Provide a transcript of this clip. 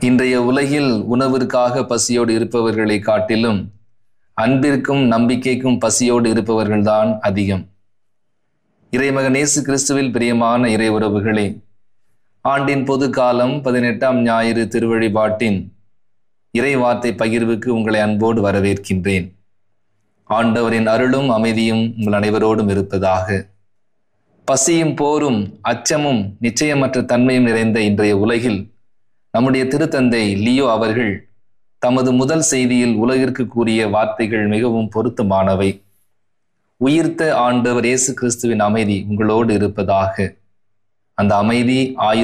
இன்றைய உலகில் உணவிற்காக பசியோடு இருப்பவர்களை காட்டிலும் அன்பிற்கும் நம்பிக்கைக்கும் பசியோடு இருப்பவர்கள்தான் அதிகம் இறைமகன் இயேசு கிறிஸ்துவில் பிரியமான இறை உறவுகளே ஆண்டின் பொது காலம் பதினெட்டாம் ஞாயிறு திருவழிபாட்டின் இறை வார்த்தை பகிர்வுக்கு உங்களை அன்போடு வரவேற்கின்றேன் ஆண்டவரின் அருளும் அமைதியும் உங்கள் அனைவரோடும் இருப்பதாக பசியும் போரும் அச்சமும் நிச்சயமற்ற தன்மையும் நிறைந்த இன்றைய உலகில் நம்முடைய திருத்தந்தை லியோ அவர்கள் தமது முதல் செய்தியில் உலகிற்கு கூறிய வார்த்தைகள் மிகவும் பொருத்தமானவை உயிர்த்த ஆண்டவர் இயேசு கிறிஸ்துவின் அமைதி உங்களோடு இருப்பதாக அந்த அமைதி ஆயு